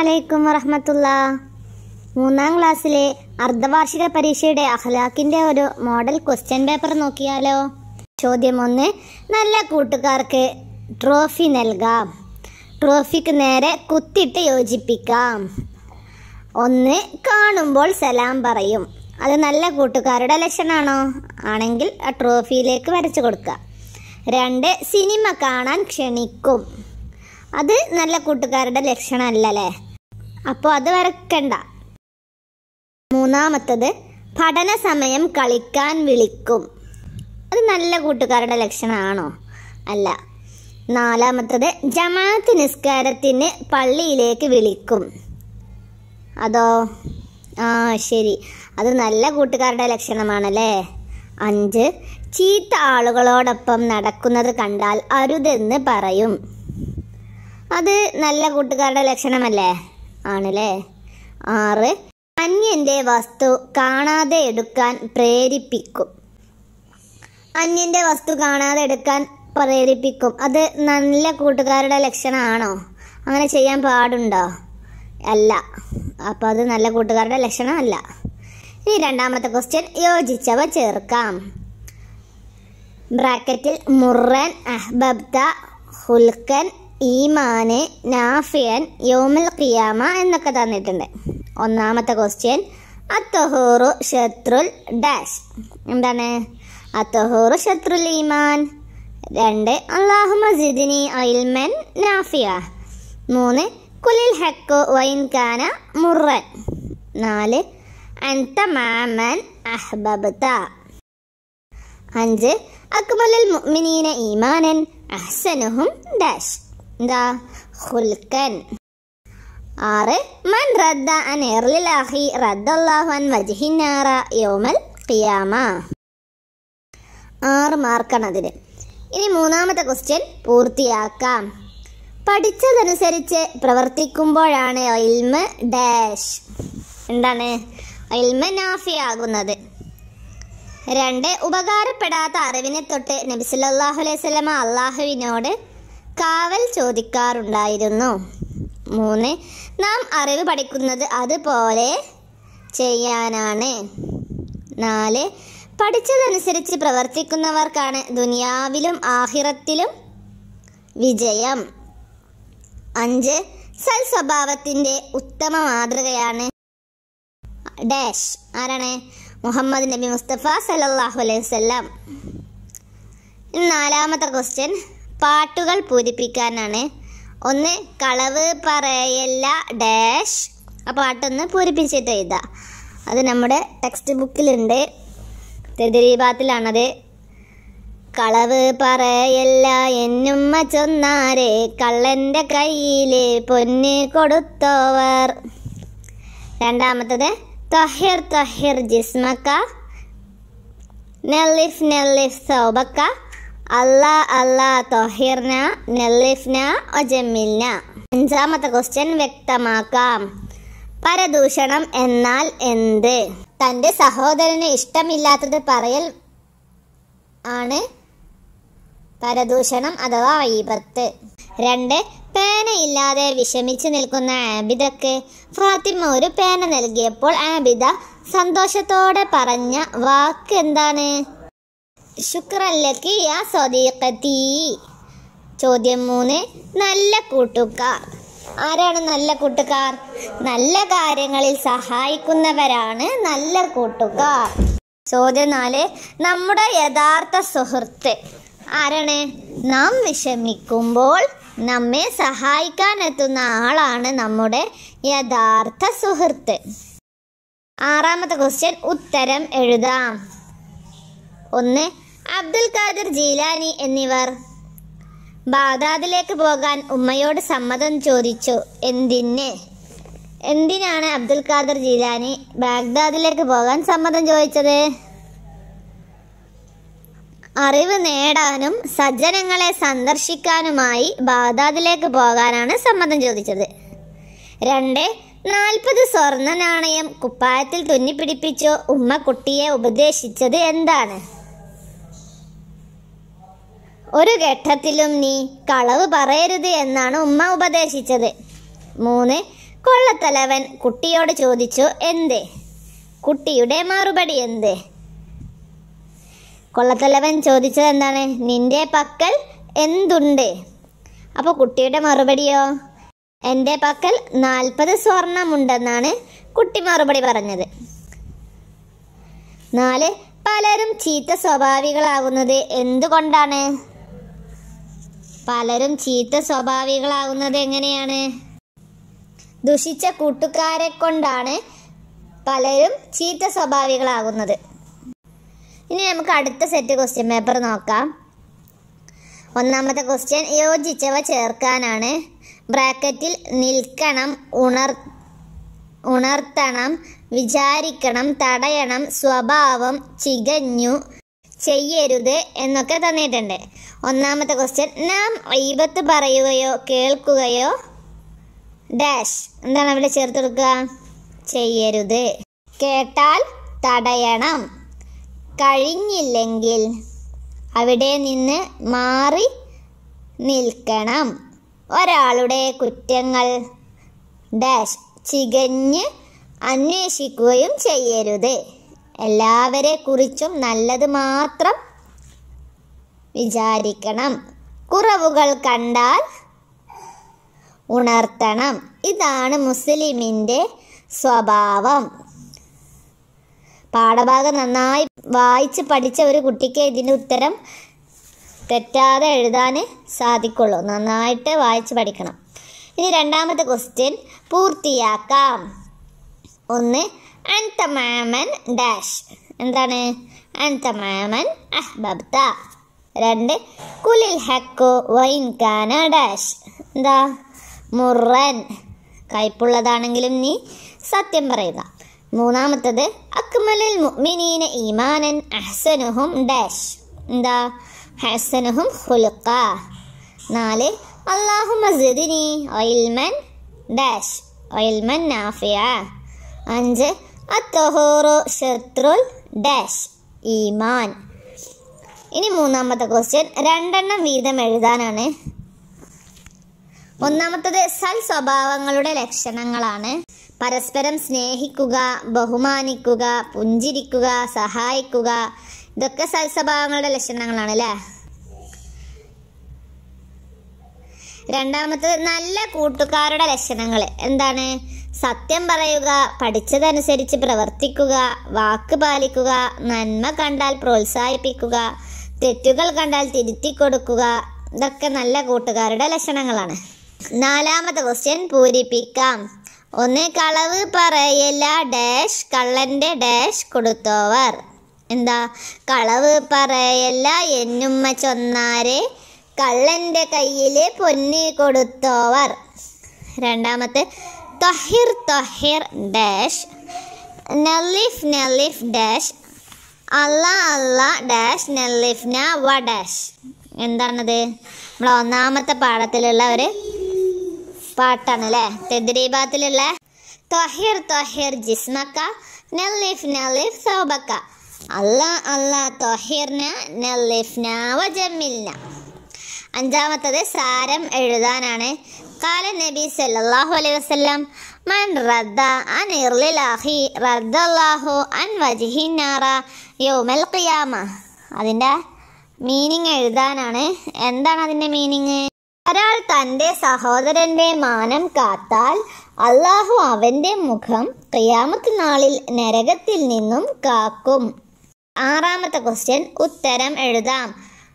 അലൈക്കും വറഹമത്തുള്ള മൂന്നാം ക്ലാസ്സിലെ അർദ്ധവാർഷിക പരീക്ഷയുടെ അഖ്ലാഖിന്റെ ഒരു മോഡൽ ക്വസ്റ്റ്യൻ പേപ്പർ നോക്കിയാലോ ചോദ്യം ഒന്ന് നല്ല കൂട്ടുകാർക്ക് ട്രോഫി നൽകാം ട്രോഫിക്ക് നേരെ കുത്തിട്ട് യോജിപ്പിക്കാം ഒന്ന് കാണുമ്പോൾ സലാം പറയും അത് നല്ല കൂട്ടുകാരുടെ ലക്ഷണമാണോ ആണെങ്കിൽ ആ ട്രോഫിയിലേക്ക് വരച്ചു കൊടുക്കുക രണ്ട് സിനിമ കാണാൻ ക്ഷണിക്കും അത് നല്ല കൂട്ടുകാരുടെ ലക്ഷണമല്ലല്ലേ അപ്പോൾ അത് വരക്കണ്ട മൂന്നാമത്തത് പഠന സമയം കളിക്കാൻ വിളിക്കും അത് നല്ല കൂട്ടുകാരുടെ ലക്ഷണമാണോ അല്ല നാലാമത്തത് ജമാഅത്ത് നിസ്കാരത്തിന് പള്ളിയിലേക്ക് വിളിക്കും അതോ ആ ശരി അത് നല്ല കൂട്ടുകാരുടെ ലക്ഷണമാണല്ലേ അഞ്ച് ചീത്ത ആളുകളോടൊപ്പം നടക്കുന്നത് കണ്ടാൽ അരുതെന്ന് പറയും അത് നല്ല കൂട്ടുകാരുടെ ലക്ഷണമല്ലേ ആണല്ലേ ആറ് അന്യന്റെ വസ്തു കാണാതെ എടുക്കാൻ പ്രേരിപ്പിക്കും അന്യന്റെ വസ്തു കാണാതെ എടുക്കാൻ പ്രേരിപ്പിക്കും അത് നല്ല കൂട്ടുകാരുടെ ലക്ഷണമാണോ അങ്ങനെ ചെയ്യാൻ പാടുണ്ടോ അല്ല അപ്പോൾ അത് നല്ല കൂട്ടുകാരുടെ ലക്ഷണമല്ല ഇനി രണ്ടാമത്തെ ക്വസ്റ്റ്യൻ യോജിച്ചവ ചേർക്കാം ബ്രാക്കറ്റിൽ മുറൻ അഹ്ബബ്ത ഹുൽക്കൻ ഈമാന് നാഫിയൻ യോമുൽ ഖിയാമ എന്നൊക്കെ തന്നിട്ടുണ്ട് ഒന്നാമത്തെ ക്വസ്റ്റ്യൻ അത്തഹൂറു ഷത്രുൽ ഡാഷ് എന്താണ് അത്തഹൂറു ഷത്രുൽ ഈമാൻ രണ്ട് അള്ളാഹു മസിദിനി ഇൽമൻ നാഫിയ മൂന്ന് കുലിൽ ഹക്കു വൈൻ കാന മുറൻ നാല് അൻത മാമൻ അഹ്ബബ്ത അഞ്ച് അക്മലുൽ മുഅ്മിനീന ഈമാനൻ അഹ്സനുഹും ഡാഷ് എന്താ ഖുൽക്കൻ ആറ് മൻ റദ്ദ അൻ എർലിൽ അഹി റദ്ദല്ലാഹു അൻ വജ്ഹിന്നാറ യൗമൽ ഖിയാമ ആറ് മാർക്കാണ് അതിന് ഇനി മൂന്നാമത്തെ ക്വസ്റ്റ്യൻ പൂർത്തിയാക്കാം പഠിച്ചതനുസരിച്ച് പ്രവർത്തിക്കുമ്പോഴാണ് ഇൽമ ഡാഷ് എന്താണ് ഇൽമ നാഫിയാകുന്നത് രണ്ട് ഉപകാരപ്പെടാത്ത അറിവിനെ തൊട്ട് നബി സല്ലല്ലാഹു അലൈഹി വസല്ലമ അള്ളാഹുവിനോട് കാവൽ ചോദിക്കാറുണ്ടായിരുന്നു മൂന്ന് നാം അറിവ് പഠിക്കുന്നത് അതുപോലെ ചെയ്യാനാണ് നാല് പഠിച്ചതനുസരിച്ച് പ്രവർത്തിക്കുന്നവർക്കാണ് ദുനിയാവിലും ആഹിറത്തിലും വിജയം അഞ്ച് സൽ സ്വഭാവത്തിൻ്റെ ഉത്തമ മാതൃകയാണ് ഡാഷ് ആരാണ് മുഹമ്മദ് നബി മുസ്തഫ സല്ലല്ലാഹു അലൈഹി വസല്ലം നാലാമത്തെ ക്വസ്റ്റ്യൻ പാട്ടുകൾ പൂരിപ്പിക്കാനാണ് ഒന്ന് കളവ് പറയല്ല ഡാഷ് ആ പാട്ടൊന്ന് പൂരിപ്പിച്ചിട്ട് എഴുതാം അത് നമ്മുടെ ടെക്സ്റ്റ് ബുക്കിലുണ്ട് തെതിരീപാത്തിലാണത് കളവ് പറയല്ല എന്നുമ്മ ചൊന്നാരെ കള്ളൻ്റെ കയ്യില് പൊന്ന് കൊടുത്തോവർ രണ്ടാമത്തത് തഹിർ തഹിർ ജിസ്മക്ക നെല്ലിഫ് നെല്ലിഫ് സൗബക്ക അല്ലാ അല്ലാ തൊഹിർന നെല്ലിഫ്ന ഒജമ്മിൽന അഞ്ചാമത്തെ ക്വസ്റ്റ്യൻ വ്യക്തമാക്കാം പരദൂഷണം എന്നാൽ എന്ത് തൻ്റെ സഹോദരന് ഇഷ്ടമില്ലാത്തത് പറയൽ ആണ് പരദൂഷണം അഥവാ വൈബത്ത് രണ്ട് പേനയില്ലാതെ വിഷമിച്ച് നിൽക്കുന്ന ആബിദക്ക് ഫാത്തിമ ഒരു പേന നൽകിയപ്പോൾ ആബിദ സന്തോഷത്തോടെ പറഞ്ഞ വാക്ക് എന്താണ് ശുക്രല്ലക്ക് യാ സ്വദീഖത്തി ചോദ്യം മൂന്ന് നല്ല കൂട്ടുകാർ ആരാണ് നല്ല കൂട്ടുകാർ നല്ല കാര്യങ്ങളിൽ സഹായിക്കുന്നവരാണ് നല്ല കൂട്ടുകാർ ചോദ്യം നാല് നമ്മുടെ യഥാർത്ഥ സുഹൃത്ത് ആരാണ് നാം വിഷമിക്കുമ്പോൾ നമ്മെ സഹായിക്കാൻ എത്തുന്ന ആളാണ് നമ്മുടെ യഥാർത്ഥ സുഹൃത്ത് ആറാമത്തെ ക്വസ്റ്റ്യൻ ഉത്തരം എഴുതാം ഒന്ന് അബ്ദുൽ ഖാദിർ ജീലാനി എന്നിവർ ബാഗ്ദാദിലേക്ക് പോകാൻ ഉമ്മയോട് സമ്മതം ചോദിച്ചു എന്തിന് എന്തിനാണ് അബ്ദുൽ ഖാദർ ജീലാനി ബാഗ്ദാദിലേക്ക് പോകാൻ സമ്മതം ചോദിച്ചത് അറിവ് നേടാനും സജ്ജനങ്ങളെ സന്ദർശിക്കാനുമായി ബാഗ്ദാദിലേക്ക് പോകാനാണ് സമ്മതം ചോദിച്ചത് രണ്ട് നാൽപ്പത് സ്വർണ്ണ നാണയം കുപ്പായത്തിൽ തുന്നിപ്പിടിപ്പിച്ചു ഉമ്മ കുട്ടിയെ ഉപദേശിച്ചത് എന്താണ് ഒരു ഘട്ടത്തിലും നീ കളവ് പറയരുത് എന്നാണ് ഉമ്മ ഉപദേശിച്ചത് മൂന്ന് കൊള്ളത്തലവൻ കുട്ടിയോട് ചോദിച്ചു എന്ത് കുട്ടിയുടെ മറുപടി എന്ത് കൊള്ളത്തലവൻ ചോദിച്ചത് എന്താണ് നിന്റെ പക്കൽ എന്തുണ്ട് അപ്പോൾ കുട്ടിയുടെ മറുപടിയോ എൻ്റെ പക്കൽ നാൽപ്പത് സ്വർണമുണ്ടെന്നാണ് കുട്ടി മറുപടി പറഞ്ഞത് നാല് പലരും ചീത്ത സ്വഭാവികളാകുന്നത് എന്തുകൊണ്ടാണ് പലരും ചീത്ത സ്വഭാവികളാകുന്നത് എങ്ങനെയാണ് ദുഷിച്ച കൂട്ടുകാരെ കൊണ്ടാണ് പലരും ചീത്ത സ്വഭാവികളാകുന്നത് ഇനി നമുക്ക് അടുത്ത സെറ്റ് ക്വസ്റ്റ്യൻ പേപ്പർ നോക്കാം ഒന്നാമത്തെ ക്വസ്റ്റ്യൻ യോജിച്ചവ ചേർക്കാനാണ് ബ്രാക്കറ്റിൽ നിൽക്കണം ഉണർ ഉണർത്തണം വിചാരിക്കണം തടയണം സ്വഭാവം ചികഞ്ഞു ചെയ്യരുത് എന്നൊക്കെ തന്നിട്ടുണ്ട് ഒന്നാമത്തെ ക്വസ്റ്റ്യൻ നാം ഐബത്ത് പറയുകയോ കേൾക്കുകയോ ഡാഷ് എന്താണ് അവിടെ ചേർത്ത് കൊടുക്കുക ചെയ്യരുത് കേട്ടാൽ തടയണം കഴിഞ്ഞില്ലെങ്കിൽ അവിടെ നിന്ന് മാറി നിൽക്കണം ഒരാളുടെ കുറ്റങ്ങൾ ഡാഷ് ചികഞ്ഞ് അന്വേഷിക്കുകയും ചെയ്യരുത് എല്ലാവരെ കുറിച്ചും നല്ലത് മാത്രം വിചാരിക്കണം കുറവുകൾ കണ്ടാൽ ഉണർത്തണം ഇതാണ് മുസ്ലിമിൻ്റെ സ്വഭാവം പാഠഭാഗം നന്നായി വായിച്ച് പഠിച്ച ഒരു കുട്ടിക്ക് ഇതിൻ്റെ ഉത്തരം തെറ്റാതെ എഴുതാൻ സാധിക്കുള്ളൂ നന്നായിട്ട് വായിച്ച് പഠിക്കണം ഇനി രണ്ടാമത്തെ ക്വസ്റ്റ്യൻ പൂർത്തിയാക്കാം ഒന്ന് അൻതമാമൻ ഡാഷ് എന്താണ് അൻതമാമൻ അഹ്ബബ്ത രണ്ട് കുലിൽ ഹക്കു വൈൻകാന ഡാഷ് എന്താ മുറൻ കയ്പുള്ളതാണെങ്കിലും നീ സത്യം പറയുക മൂന്നാമത്തത് അക്മലുൽ മുഅ്മിനീന ഈമാനൻ അഹ്സനുഹും ഡാഷ് എന്താ ഹസനുഹും ഖുലുഖ നാല് അല്ലാഹുമ്മ സിദ്നി ഇൽമൻ ഡാഷ് ഇൽമൻ നാഫിയ അഞ്ച് അത്തഹൂറു ഷത്രുൽ ഡാഷ് ഈമാൻ ഇനി മൂന്നാമത്തെ ക്വസ്റ്റ്യൻ രണ്ടെണ്ണം വീതം എഴുതാനാണ് ഒന്നാമത്തത് സൽ സ്വഭാവങ്ങളുടെ ലക്ഷണങ്ങളാണ് പരസ്പരം സ്നേഹിക്കുക ബഹുമാനിക്കുക പുഞ്ചിരിക്കുക സഹായിക്കുക ഇതൊക്കെ സൽ സ്വഭാവങ്ങളുടെ ലക്ഷണങ്ങളാണ് അല്ലേ രണ്ടാമത്തത് നല്ല കൂട്ടുകാരുടെ ലക്ഷണങ്ങൾ എന്താണ് സത്യം പറയുക പഠിച്ചതനുസരിച്ച് പ്രവർത്തിക്കുക വാക്ക് പാലിക്കുക നന്മ കണ്ടാൽ പ്രോത്സാഹിപ്പിക്കുക തെറ്റുകൾ കണ്ടാൽ തിരുത്തി കൊടുക്കുക ഇതൊക്കെ നല്ല കൂട്ടുകാരുടെ ലക്ഷണങ്ങളാണ് നാലാമത്തെ ക്വസ്റ്റ്യൻ പൂരിപ്പിക്കാം ഒന്ന് കളവ് പറയല ഡാഷ് കള്ളന്റെ ഡാഷ് കൊടുത്തോവർ എന്താ കളവ് പറയല്ല എന്നുമ്മ ചൊന്നാരെ കള്ളന്റെ കയ്യിൽ പൊന്നി കൊടുത്തോവർ രണ്ടാമത്തെ തൊഹിർ തൊഹിർ ഡാഷ് നലിഫ് നലിഫ് ഡാഷ് അല്ല അല്ല ഡാഷ് നലിഫ്ന വ ഡാഷ് എന്താണത് നമ്മളെ ഒന്നാമത്തെ പാഠത്തിലുള്ള ഒരു പാട്ടാണ് അല്ലേ തെദ്രീബാത്തിലുള്ള തൊഹിർ തൊഹിർ ജിസ്മക്ക നലിഫ് നലിഫ് സൗബക്ക അല്ല അല്ല തൊഹിർന നലിഫ്ന വജമിൽന അഞ്ചാമത്തത് സാരം എഴുതാനാണ് കാല നബി സല്ലല്ലാഹു അലൈഹി വസല്ലം മൻ റദ്ദ അൻ ഇർലിൽ അഖി റദ്ദല്ലാഹു അൻ വജ്ഹിന്നാറ യൗമൽ ഖിയാമ അതിൻ്റെ മീനിങ് എഴുതാനാണ് എന്താണ് അതിൻ്റെ മീനിങ് ഒരാൾ തൻ്റെ സഹോദരൻ്റെ മാനം കാത്താൽ അള്ളാഹു അവൻ്റെ മുഖം ഖിയാമത്ത് നാളിൽ നരകത്തിൽ നിന്നും കാക്കും ആറാമത്തെ ക്വസ്റ്റ്യൻ ഉത്തരം എഴുതാം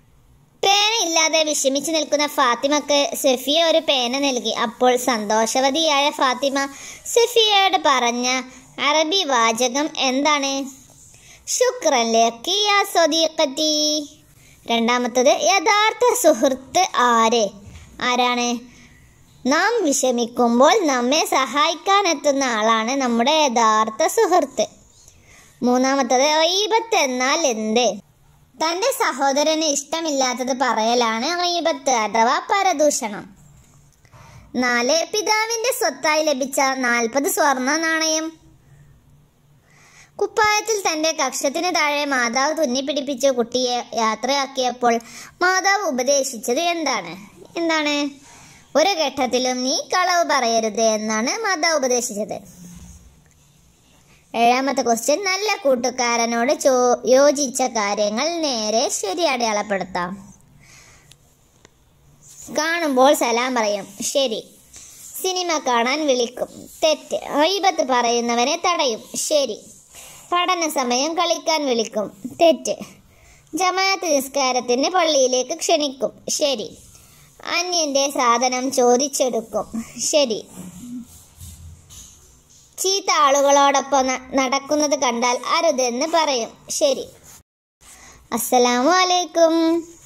പേന ഇല്ലാതെ വിഷമിച്ചു നിൽക്കുന്ന ഫാത്തിമക്ക് സെഫിയ ഒരു പേന നൽകി അപ്പോൾ സന്തോഷവതിയായ ഫാത്തിമ സെഫിയയോട് പറഞ്ഞ അറബി വാചകം എന്താണ് ശുക്രൻ ലക്കി യാ സ്വദീഖത്തി രണ്ടാമത്തത് യഥാർത്ഥ സുഹൃത്ത് ആര് ആരാണ് നാം വിഷമിക്കുമ്പോൾ നമ്മെ സഹായിക്കാൻ എത്തുന്ന ആളാണ് നമ്മുടെ യഥാർത്ഥ സുഹൃത്ത് മൂന്നാമത്തത് ഈബത്ത് എന്നാൽ എന്ത് തൻ്റെ സഹോദരന് ഇഷ്ടമില്ലാത്തത് പറയലാണ് ഈബത്ത് അഥവാ പരദൂഷണം നാല് പിതാവിൻ്റെ സ്വത്തായി ലഭിച്ച നാൽപ്പത് സ്വർണ്ണ നാണയം കുപ്പായത്തിൽ തൻ്റെ കക്ഷത്തിന് താഴെ മാതാവ് തുന്നിപ്പിടിപ്പിച്ച് കുട്ടിയെ യാത്രയാക്കിയപ്പോൾ മാതാവ് ഉപദേശിച്ചത് എന്താണ് എന്താണ് ഒരു ഘട്ടത്തിലും നീ കളവ് പറയരുത് എന്നാണ് മാതാവ് ഉപദേശിച്ചത് ഏഴാമത്തെ ക്വസ്റ്റ്യൻ നല്ല കൂട്ടുകാരനോട് ചോ യോജിച്ച കാര്യങ്ങൾ നേരെ ശരി അടയാളപ്പെടുത്താം കാണുമ്പോൾ സലാം പറയും ശരി സിനിമ കാണാൻ വിളിക്കും തെറ്റ് ഐബത്ത് പറയുന്നവനെ തടയും ശരി പഠന സമയം കളിക്കാൻ വിളിക്കും തെറ്റ് ജമാഅത്ത് നിസ്കാരത്തിന് പള്ളിയിലേക്ക് ക്ഷണിക്കും ശരി അന്യന്റെ സാധനം ചോദിച്ചെടുക്കും ശരി ചീത്ത ആളുകളോടൊപ്പം ന- നടക്കുന്നത് കണ്ടാൽ അരുതെന്ന് പറയും ശരി അസ്സലാമു അലൈക്കും